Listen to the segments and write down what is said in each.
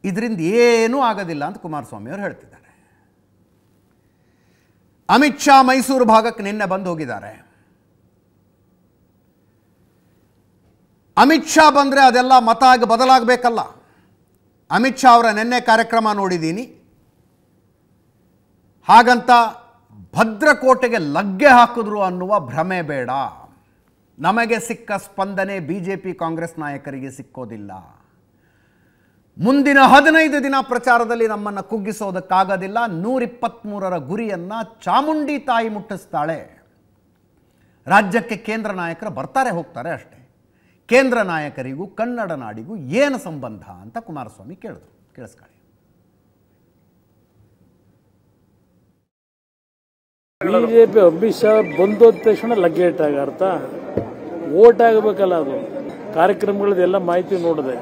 ಇದರಿಂದ ಏನೂ ಆಗೋದಿಲ್ಲ ಅಂತ ಕುಮಾರಸ್ವಾಮಿ ಅವರು ಹೇಳ್ತಿದ್ದಾರೆ ಅಮಿತ್ ಶಾ ಮೈಸೂರು ಭಾಗಕ್ಕೆ ನಿನ್ನೆ ಬಂದು ಹೋಗಿದ್ದಾರೆ ಅಮಿತ್ ಶಾ ಬಂದರೆ ಅದೆಲ್ಲ ಮತ ಆಗಿ ಬದಲಾಗಬೇಕಲ್ಲ ಅಮಿತ್ ಶಾ ಅವರ ನಿನ್ನೆ ಕಾರ್ಯಕ್ರಮ ನೋಡಿದ್ದೀನಿ ಹಾಗಂತ ಭದ್ರಕೋಟೆಗೆ ಲಗ್ಗೆ ಹಾಕಿದ್ರು ಅನ್ನುವ ಭ್ರಮೆ ಬೇಡ ನಮಗೆ ಸಿಕ್ಕ ಸ್ಪಂದನೆ ಬಿ ಜೆ ಪಿ ಕಾಂಗ್ರೆಸ್ ನಾಯಕರಿಗೆ ಸಿಕ್ಕೋದಿಲ್ಲ ಮುಂದಿನ ಹದಿನೈದು ದಿನ ಪ್ರಚಾರದಲ್ಲಿ ನಮ್ಮನ್ನು ಕುಗ್ಗಿಸೋದಕ್ಕಾಗೋದಿಲ್ಲ ನೂರಿಪ್ಪತ್ತ್ಮೂರರ ಗುರಿಯನ್ನು ಚಾಮುಂಡಿ ತಾಯಿ ಮುಟ್ಟಿಸ್ತಾಳೆ ರಾಜ್ಯಕ್ಕೆ ಕೇಂದ್ರ ನಾಯಕರು ಬರ್ತಾರೆ ಹೋಗ್ತಾರೆ ಅಷ್ಟೇ ಕೇಂದ್ರ ನಾಯಕರಿಗೂ ಕನ್ನಡ ನಾಡಿಗೂ ಏನು ಸಂಬಂಧ ಅಂತ ಕುಮಾರಸ್ವಾಮಿ ಕೇಳಿದ್ರು ಕೇಳಿಸ್ಕೊಳ್ಳಿ ಬಿಜೆಪಿ ಅಮಿತ್ ಶಾ ಬಂದೋದ ತಕ್ಷಣ ಲಗ್ಗೇಟ್ ಆಗ ಅರ್ಥ ಓಟ್ ಆಗಬೇಕಲ್ಲ ಅದು ಕಾರ್ಯಕ್ರಮಗಳದೆಲ್ಲ ಮಾಹಿತಿ ನೋಡಿದೆ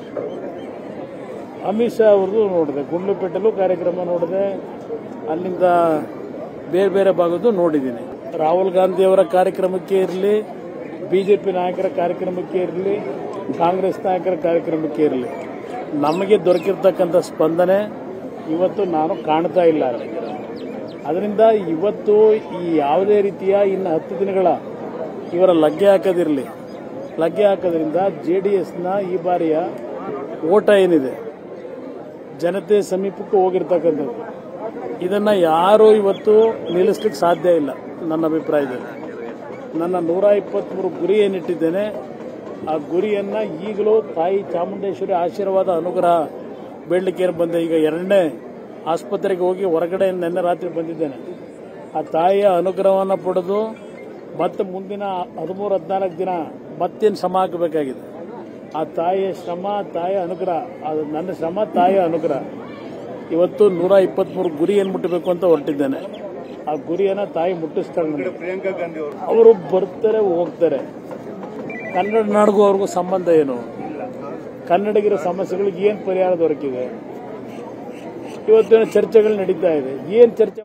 ಅಮಿತ್ ಶಾ ಅವ್ರದ್ದು ನೋಡಿದೆ ಗುಂಡ್ಲುಪೇಟೆಲ್ಲೂ ಕಾರ್ಯಕ್ರಮ ನೋಡಿದೆ ಅಲ್ಲಿಂದ ಬೇರೆ ಬೇರೆ ಭಾಗದ್ದು ನೋಡಿದ್ದೀನಿ ರಾಹುಲ್ ಗಾಂಧಿ ಅವರ ಕಾರ್ಯಕ್ರಮಕ್ಕೆ ಇರಲಿ ಬಿಜೆಪಿ ನಾಯಕರ ಕಾರ್ಯಕ್ರಮಕ್ಕೆ ಇರಲಿ ಕಾಂಗ್ರೆಸ್ ನಾಯಕರ ಕಾರ್ಯಕ್ರಮಕ್ಕೆ ಇರಲಿ ನಮಗೆ ದೊರಕಿರ್ತಕ್ಕಂಥ ಸ್ಪಂದನೆ ಇವತ್ತು ನಾನು ಕಾಣ್ತಾ ಇಲ್ಲ ಅಲ್ಲಿ ಅದರಿಂದ ಇವತ್ತು ಈ ಯಾವುದೇ ರೀತಿಯ ಇನ್ನು ಹತ್ತು ದಿನಗಳ ಇವರ ಲಗ್ಗೆ ಹಾಕೋದಿರಲಿ ಲಗ್ಗೆ ಹಾಕೋದ್ರಿಂದ ಜೆ ಡಿ ಎಸ್ನ ಈ ಬಾರಿಯ ಓಟ ಏನಿದೆ ಜನತೆ ಸಮೀಪಕ್ಕೂ ಹೋಗಿರ್ತಕ್ಕಂಥದ್ದು ಇದನ್ನು ಯಾರೂ ಇವತ್ತು ನಿಲ್ಲಿಸ್ಲಿಕ್ಕೆ ಸಾಧ್ಯ ಇಲ್ಲ ನನ್ನ ಅಭಿಪ್ರಾಯದಲ್ಲಿ ನನ್ನ ನೂರ ಇಪ್ಪತ್ತ್ಮೂರು ಗುರಿ ಏನಿಟ್ಟಿದ್ದೇನೆ ಆ ಗುರಿಯನ್ನು ಈಗಲೂ ತಾಯಿ ಚಾಮುಂಡೇಶ್ವರಿ ಆಶೀರ್ವಾದ ಅನುಗ್ರಹ ಬೇಡಲಿಕ್ಕೆ ಏನು ಬಂದೆ ಈಗ ಎರಡನೇ ಆಸ್ಪತ್ರೆಗೆ ಹೋಗಿ ಹೊರಗಡೆ ನಿನ್ನೆ ರಾತ್ರಿ ಬಂದಿದ್ದೇನೆ ಆ ತಾಯಿಯ ಅನುಗ್ರಹವನ್ನು ಪಡೆದು ಮತ್ತೆ ಮುಂದಿನ ಹದಿಮೂರು ಹದಿನಾಲ್ಕು ದಿನ ಮತ್ತೇನು ಶ್ರಮ ಹಾಕಬೇಕಾಗಿದೆ ಆ ತಾಯಿಯ ಶ್ರಮ ತಾಯಿಯ ಅನುಗ್ರಹ ಅದು ನನ್ನ ಶ್ರಮ ತಾಯಿಯ ಅನುಗ್ರಹ ಇವತ್ತು ನೂರ ಇಪ್ಪತ್ತ್ಮೂರು ಗುರಿ ಏನು ಮುಟ್ಟಬೇಕು ಅಂತ ಹೊರಟಿದ್ದೇನೆ ಆ ಗುರಿಯನ್ನು ತಾಯಿ ಮುಟ್ಟಿಸ್ತಾಳೆ ನನಗೆ. ಅವರು ಬರ್ತಾರೆ ಹೋಗ್ತಾರೆ ಕನ್ನಡ ನಾಡಿಗೂ ಅವ್ರಿಗೂ ಸಂಬಂಧ ಏನು ಕನ್ನಡಿಗರ ಸಮಸ್ಯೆಗಳಿಗೆ ಏನು ಪರಿಹಾರ ದೊರಕಿದೆ ಇವತ್ತಿನ ಚರ್ಚೆಗಳು ನಡೀತಾ ಇದೆ ಏನು ಚರ್ಚೆ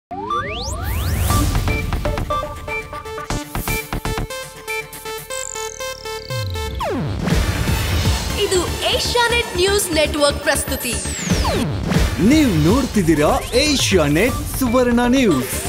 ಇದು ಏಷ್ಯಾನೆಟ್ ನ್ಯೂಸ್ ನೆಟ್ವರ್ಕ್ ಪ್ರಸ್ತುತಿ ನೀವು ನೋಡ್ತಿದ್ದೀರಾ ಏಷ್ಯಾ ನೆಟ್ ಸುವರ್ಣ ನ್ಯೂಸ್